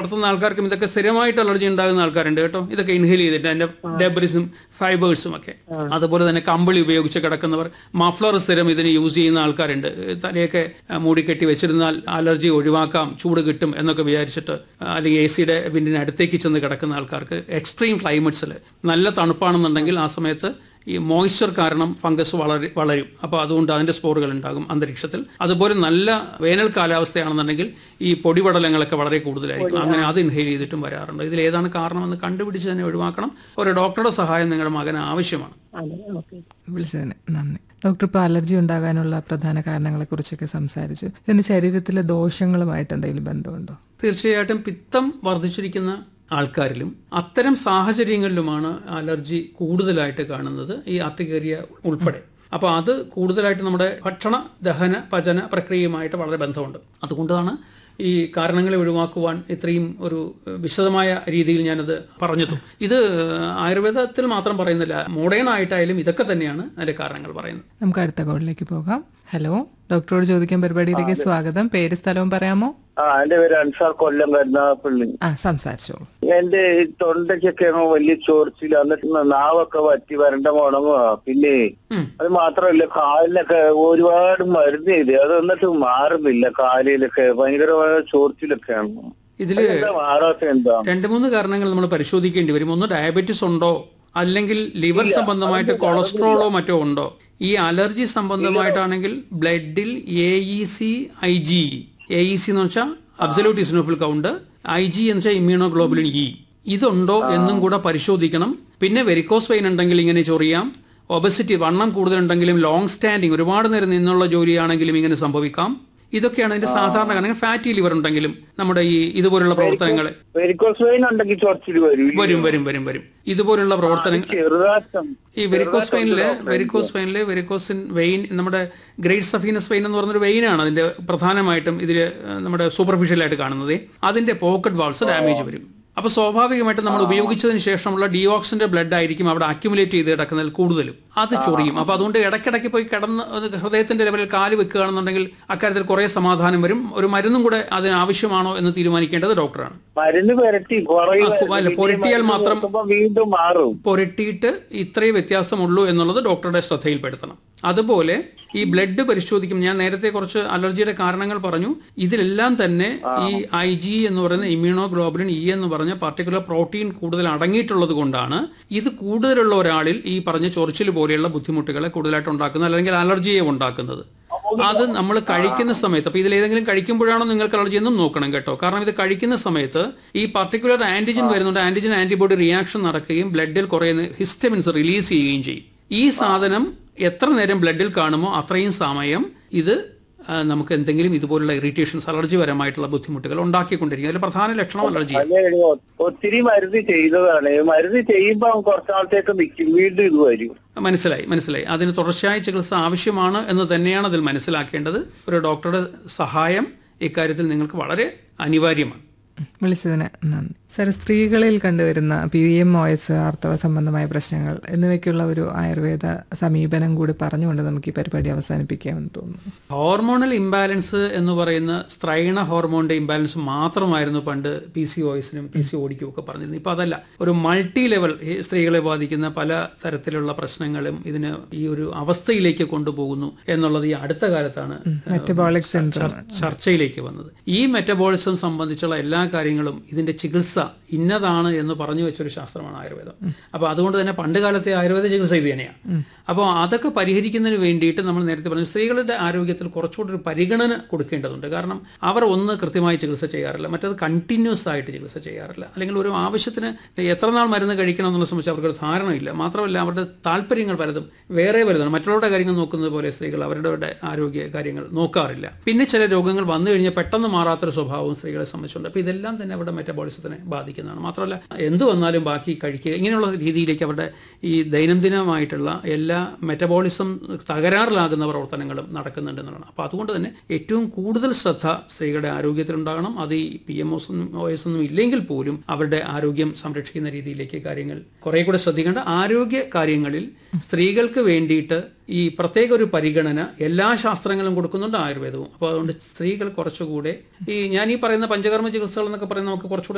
നടത്തുന്ന ആൾക്കാർക്കും ഇതൊക്കെ സ്ഥിരമായിട്ട് അലർജി ഉണ്ടാകുന്ന ആൾക്കാരുണ്ട് കേട്ടോ ഇതൊക്കെ ഇൻഹേൽ ചെയ്തിട്ട് അതിന്റെ ഡെബ്രിസും ഫൈബേഴ്സും ഒക്കെ അതുപോലെ തന്നെ കമ്പിളി ഉപയോഗിച്ച് കിടക്കുന്നവർ മഫ്ലർ സ്ഥിരം ഇതിന് യൂസ് ചെയ്യുന്ന ആൾക്കാരുണ്ട് തലയൊക്കെ ആ, മൂടിക്കെട്ടി വെച്ചിരുന്നാൽ അലർജി ഒഴിവാക്കാം ചൂട് കിട്ടും എന്നൊക്കെ വിചാരിച്ചിട്ട് ആ, അല്ലെങ്കിൽ എ സിയുടെ വിൻഡിന് അടുത്തേക്ക് ചെന്ന് കിടക്കുന്ന ആൾക്കാർക്ക് എക്സ്ട്രീം ക്ലൈമറ്റ്സിൽ നല്ല തണുപ്പാണെന്നുണ്ടെങ്കിൽ ആ സമയത്ത് ഈ മോയ്സ്ചർ കാരണം ഫംഗസ് വളര വളരും അപ്പോൾ അതുകൊണ്ട് അതിന്റെ സ്പോറുകൾ ഉണ്ടാകും അന്തരീക്ഷത്തിൽ അതുപോലെ നല്ല വേനൽ കാലാവസ്ഥയാണെന്നുണ്ടെങ്കിൽ ഈ പൊടിപടലങ്ങളൊക്കെ വളരെ കൂടുതലായിരിക്കും അങ്ങനെ അത് ഇൻഹെയിൽ ചെയ്തിട്ടും വരാറുണ്ട് ഇതിൽ ഏതാണ് കാരണമെന്ന് കണ്ടുപിടിച്ച് തന്നെ ഒഴിവാക്കണം ഒരു ഡോക്ടറുടെ സഹായം നിങ്ങളുടെ മകന് ആവശ്യമാണ് അതെ ഓക്കെ വിളിച്ചതിന് നന്ദി ഡോക്ടർ ഇപ്പോൾ അലർജി ഉണ്ടാകാനുള്ള പ്രധാന കാരണങ്ങളെ കുറിച്ചൊക്കെ സംസാരിച്ചു ഇതിന് ശരീരത്തിലെ ദോഷങ്ങളുമായിട്ട് എന്തെങ്കിലും ബന്ധമുണ്ടോ തീർച്ചയായിട്ടും പിത്തം വർദ്ധിച്ചിരിക്കുന്ന ആൾക്കാരിലും അത്തരം സാഹചര്യങ്ങളിലുമാണ് അലർജി കൂടുതലായിട്ട് കാണുന്നത് ഈ ആർട്ടിക്കേറിയ ഉൾപ്പെടെ അപ്പോൾ അത് കൂടുതലായിട്ട് നമ്മുടെ ഭക്ഷണ ദഹന പചന പ്രക്രിയയുമായിട്ട് വളരെ ബന്ധമുണ്ട് അതുകൊണ്ടാണ് ഈ കാരണങ്ങളെ ഒഴിവാക്കുവാൻ ഇത്രയും ഒരു വിശദമായ രീതിയിൽ ഞാനത് പറഞ്ഞതും ഇത് ആയുർവേദത്തിൽ മാത്രം പറയുന്നില്ല മോഡേൺ ആയിട്ടായാലും ഇതൊക്കെ തന്നെയാണ് അതിന്റെ കാരണങ്ങൾ പറയുന്നത് നമുക്ക് അടുത്ത കോളിലേക്ക് പോകാം ഹലോ ഡോക്ടറോട് ചോദിക്കാൻ പരിപാടിയിലേക്ക് സ്വാഗതം പേര് സ്ഥലവും പറയാമോ ആ എന്റെ പേര് അൻസാർ കൊല്ലം കരുനാഗപ്പള്ളി ആ സംസാരിച്ചോളൂ എന്റെ ഈ തൊണ്ടയ്ക്കൊക്കെയാണോ വലിയ ചോർച്ചില്ല എന്നിട്ട് നാവൊക്കെ വറ്റി വരണ്ട മുടങ്ങുക പിന്നെ ഉം. അത് മാത്രമല്ല കാലിലൊക്കെ ഒരുപാട് മരുന്ന് ചെയ്ത് അത് എന്നിട്ട് മാറുന്നില്ല കാലിലൊക്കെ ഭയങ്കരമായ ചോർച്ചിലൊക്കെയാണ് ഇതില് എന്താ മാറാത്ത എന്താ രണ്ട് മൂന്ന് കാരണങ്ങൾ നമ്മൾ പരിശോധിക്കേണ്ടി വരും ഒന്ന് ഡയബറ്റിസ് ഉണ്ടോ അല്ലെങ്കിൽ ലിവർ സംബന്ധമായിട്ട് കൊളസ്ട്രോളോ മറ്റോ ഉണ്ടോ ഈ അലർജി സംബന്ധമായിട്ടാണെങ്കിൽ ബ്ലഡിൽ A E C I G A E C എന്ന് വെച്ചാൽ absolute eosinophil count I G എന്ന് വെച്ചാൽ ഇമ്മ്യൂണോഗ്ലോബുലിൻ ഇ ഇതുണ്ടോ എന്നും കൂടെ പരിശോധിക്കണം പിന്നെ വെരിക്കോസ് വെയിൻ ഉണ്ടെങ്കിൽ ഇങ്ങനെ ചൊറിയാം ഒബസിറ്റി വണ്ണം കൂടുതലുണ്ടെങ്കിലും ലോങ് സ്റ്റാൻഡിങ് ഒരുപാട് നേരം നിന്നുള്ള ജോലിയാണെങ്കിലും ഇങ്ങനെ സംഭവിക്കാം ഇതൊക്കെയാണ് അതിന്റെ സാധാരണ കാരണം ഫാറ്റി ലിവർ ഉണ്ടെങ്കിലും നമ്മുടെ ഈ ഇതുപോലുള്ള പ്രവർത്തനങ്ങൾ വെരിക്കോസ് വെയിൻ ഉണ്ടെങ്കിൽ ചോർച്ചിൽ വരും വരും വരും വരും വരും ഇതുപോലുള്ള പ്രവർത്തനങ്ങൾ ചെറുതാട്ടം ഈ വെരിക്കോസ് വെയിനില് വെരിക്കോസ് വെയിനില് വെരിക്കോസിൻ വെയിൻ നമ്മുടെ ഗ്രേറ്റ് സഫീനസ് വെയിൻ എന്ന് പറഞ്ഞൊരു വെയിനാണ് അതിന്റെ പ്രധാനമായിട്ടും ഇതിൽ നമ്മുടെ സൂപ്പർഫിഷ്യൽ ആയിട്ട് കാണുന്നത് അതിന്റെ പോക്കറ്റ് വാൾസ് ഡാമേജ് വരും അപ്പൊ സ്വാഭാവികമായിട്ടും നമ്മൾ ഉപയോഗിച്ചതിന് ശേഷമുള്ള ഡിയോക്സിന്റെ ബ്ലഡ് ആയിരിക്കും അവിടെ അക്യുമുലേറ്റ് ചെയ്ത് കിടക്കുന്നതിൽ കൂടുതലും അത് ചൊറിയും അപ്പൊ അതുകൊണ്ട് ഇടയ്ക്കിടയ്ക്ക് പോയി കിടന്ന് അത് ഹൃദയത്തിന്റെ ലെവലിൽ കാല് വെക്കുകയാണെന്നുണ്ടെങ്കിൽ അക്കാര്യത്തിൽ കുറെ സമാധാനം വരും ഒരു മരുന്നും കൂടെ അതിന് ആവശ്യമാണോ എന്ന് തീരുമാനിക്കേണ്ടത് ഡോക്ടറാണ് മരുന്ന് പുരട്ടി കുറയുക ആ, കു- അല്ല, പുരട്ടിയാൽ മാത്രം- വീണ്ടും മാറും പുരട്ടിയിട്ട് ഇത്രയും വ്യത്യാസമുള്ളൂ എന്നുള്ളത് ഡോക്ടറുടെ ശ്രദ്ധയിൽപ്പെടുത്തണം അതുപോലെ ഈ ബ്ലഡ് പരിശോധിക്കും ഞാൻ നേരത്തെ കുറച്ച് അലർജിയുടെ കാരണങ്ങൾ പറഞ്ഞു ഇതിലെല്ലാം തന്നെ ഈ ഐ ജി എന്ന് പറയുന്ന ഇമ്മ്യൂണോഗ്ലോബുലിൻ ഇ എന്ന് പറഞ്ഞ പർട്ടിക്കുലർ പ്രോട്ടീൻ കൂടുതൽ അടങ്ങിയിട്ടുള്ളത് കൊണ്ടാണ് ഇത് കൂടുതലുള്ള ഒരാളിൽ ഈ പറഞ്ഞ ചൊറിച്ചിൽ പോലെയുള്ള ബുദ്ധിമുട്ടുകളെ കൂടുതലായിട്ട് ഉണ്ടാക്കുന്നത് അല്ലെങ്കിൽ അലർജിയെ ഉണ്ടാക്കുന്നത് അത് നമ്മൾ കഴിക്കുന്ന സമയത്ത് അപ്പൊ ഇതിൽ ഏതെങ്കിലും കഴിക്കുമ്പോഴാണോ നിങ്ങൾക്ക് അലർജി എന്നും നോക്കണം കേട്ടോ കാരണം ഇത് കഴിക്കുന്ന സമയത്ത് ഈ പർട്ടിക്കുലർ ആന്റിജൻ വരുന്നുണ്ട് ആന്റിജൻ ആന്റിബോഡി റിയാക്ഷൻ നടക്കുകയും ബ്ലഡിൽ കുറേ ഹിസ്റ്റമിൻസ് റിലീസ് ചെയ്യുകയും ചെയ്യും ഈ സാധനം എത്ര നേരം ബ്ലഡിൽ കാണുമോ അത്രയും സമയം ഇത് ആ, നമുക്ക് എന്തെങ്കിലും ഇതുപോലുള്ള ഇറിറ്റേഷൻസ് അലർജി പരമായിട്ടുള്ള ബുദ്ധിമുട്ടുകൾ ഉണ്ടാക്കിക്കൊണ്ടിരിക്കും അതിൽ പ്രധാന ലക്ഷണം അലർജി അല്ലെ ഒത്തിരി മരുന്ന് ചെയ്തതാണ് മരുന്ന് ചെയ്യുമ്പോ കുറച്ചാളത്തേക്ക് നിൽക്കും വീണ്ടും ഇത് വരും മനസ്സിലായി മനസ്സിലായി അതിന് തുടർച്ചയായ ചികിത്സ ആവശ്യമാണ് എന്ന് തന്നെയാണ് അതിൽ മനസ്സിലാക്കേണ്ടത് ഒരു ഡോക്ടറുടെ സഹായം ഇക്കാര്യത്തിൽ നിങ്ങൾക്ക് വളരെ അനിവാര്യമാണ് വിളിച്ചതിന് നന്ദി സർ സ്ത്രീകളിൽ കണ്ടുവരുന്ന പി എം ഒ എസ് ആർത്തവ സംബന്ധമായ പ്രശ്നങ്ങൾ എന്നിവയ്ക്കുള്ള ഒരു ആയുർവേദ സമീപനം കൂടി പറഞ്ഞുകൊണ്ട് നമുക്ക് ഈ പരിപാടി അവസാനിപ്പിക്കാമെന്ന് തോന്നുന്നു ഹോർമോണൽ ഇംബാലൻസ് എന്ന് പറയുന്ന സ്ത്രൈണ ഹോർമോണിന്റെ ഇംബാലൻസ് മാത്രമായിരുന്നു പണ്ട് പി സി ഒയസിനും പി സി ഓടിക്കും ഒക്കെ പറഞ്ഞിരുന്നത് ഇപ്പൊ അതല്ല ഒരു മൾട്ടി ലെവൽ ഈ സ്ത്രീകളെ ബാധിക്കുന്ന പല തരത്തിലുള്ള പ്രശ്നങ്ങളും ഇതിന് ഈ ഒരു അവസ്ഥയിലേക്ക് കൊണ്ടുപോകുന്നു എന്നുള്ളത് ഈ അടുത്ത കാലത്താണ് മെറ്റബോളിക് സിൻഡ്രോം ചർ- ചർച്ചയിലേക്ക് വന്നത് ഈ മെറ്റബോളിസം സംബന്ധിച്ചുള്ള എല്ലാ കാര്യങ്ങളും ഇതിന്റെ ചികിത്സ ഇന്നതാണ് എന്ന് പറഞ്ഞു വെച്ചൊരു ശാസ്ത്രമാണ് ആയുർവേദം അപ്പൊ അതുകൊണ്ട് തന്നെ പണ്ട് കാലത്തെ ആയുർവേദ ചികിത്സ ഇത് തന്നെയാണ് അപ്പോൾ അതൊക്കെ പരിഹരിക്കുന്നതിന് വേണ്ടിയിട്ട് നമ്മൾ നേരത്തെ പറഞ്ഞു സ്ത്രീകളുടെ ആരോഗ്യത്തിൽ കുറച്ചുകൂടി ഒരു പരിഗണന കൊടുക്കേണ്ടതുണ്ട് കാരണം അവർ ഒന്ന് കൃത്യമായി ചികിത്സ ചെയ്യാറില്ല മറ്റത് കണ്ടിന്യൂസ് ആയിട്ട് ചികിത്സ ചെയ്യാറില്ല അല്ലെങ്കിൽ ഒരു ആവശ്യത്തിന് എത്ര നാൾ മരുന്ന് കഴിക്കണം എന്നുള്ളത് സംബന്ധിച്ച് അവർക്കൊരു ധാരണയില്ല മാത്രമല്ല അവരുടെ താല്പര്യങ്ങൾ പലതും വേറെ പലതാണ് മറ്റുള്ളവരുടെ കാര്യങ്ങൾ നോക്കുന്നത് പോലെ സ്ത്രീകൾ അവരുടെ ആരോഗ്യ കാര്യങ്ങൾ നോക്കാറില്ല പിന്നെ ചില രോഗങ്ങൾ വന്നു കഴിഞ്ഞാൽ പെട്ടെന്ന് മാറാത്തൊരു സ്വഭാവവും സ്ത്രീകളെ സംബന്ധിച്ചുണ്ട് അപ്പോൾ ഇതെല്ലാം തന്നെ അവരുടെ മെറ്റബോളിസത്തിനെ ബാധിക്കുന്നതാണ് മാത്രമല്ല എന്ത് വന്നാലും ബാക്കി കഴിക്കുക ഇങ്ങനെയുള്ള രീതിയിലേക്ക് അവരുടെ ഈ ദൈനംദിനമായിട്ടുള്ള എല്ലാ മെറ്റബോളിസം തകരാറിലാകുന്ന പ്രവർത്തനങ്ങളും നടക്കുന്നുണ്ടെന്നുള്ളതാണ് അപ്പോൾ അതുകൊണ്ട് തന്നെ ഏറ്റവും കൂടുതൽ ശ്രദ്ധ സ്ത്രീകളുടെ ആരോഗ്യത്തിലുണ്ടാകണം അത് ഈ പി എം ഒസ് ഒ എസ് ഒന്നും ഇല്ലെങ്കിൽ പോലും അവരുടെ ആരോഗ്യം സംരക്ഷിക്കുന്ന രീതിയിലേക്ക് കാര്യങ്ങൾ കുറെ കൂടെ ശ്രദ്ധിക്കേണ്ട ആരോഗ്യ കാര്യങ്ങളിൽ സ്ത്രീകൾക്ക് വേണ്ടിയിട്ട് ഈ പ്രത്യേക ഒരു പരിഗണന എല്ലാ ശാസ്ത്രങ്ങളും കൊടുക്കുന്നുണ്ട് ആയുർവേദവും അപ്പോൾ അതുകൊണ്ട് സ്ത്രീകൾ കുറച്ചുകൂടെ ഈ ഞാൻ ഈ പറയുന്ന പഞ്ചകർമ്മ ചികിത്സകൾ എന്നൊക്കെ പറയുന്നത് നമുക്ക് കുറച്ചുകൂടെ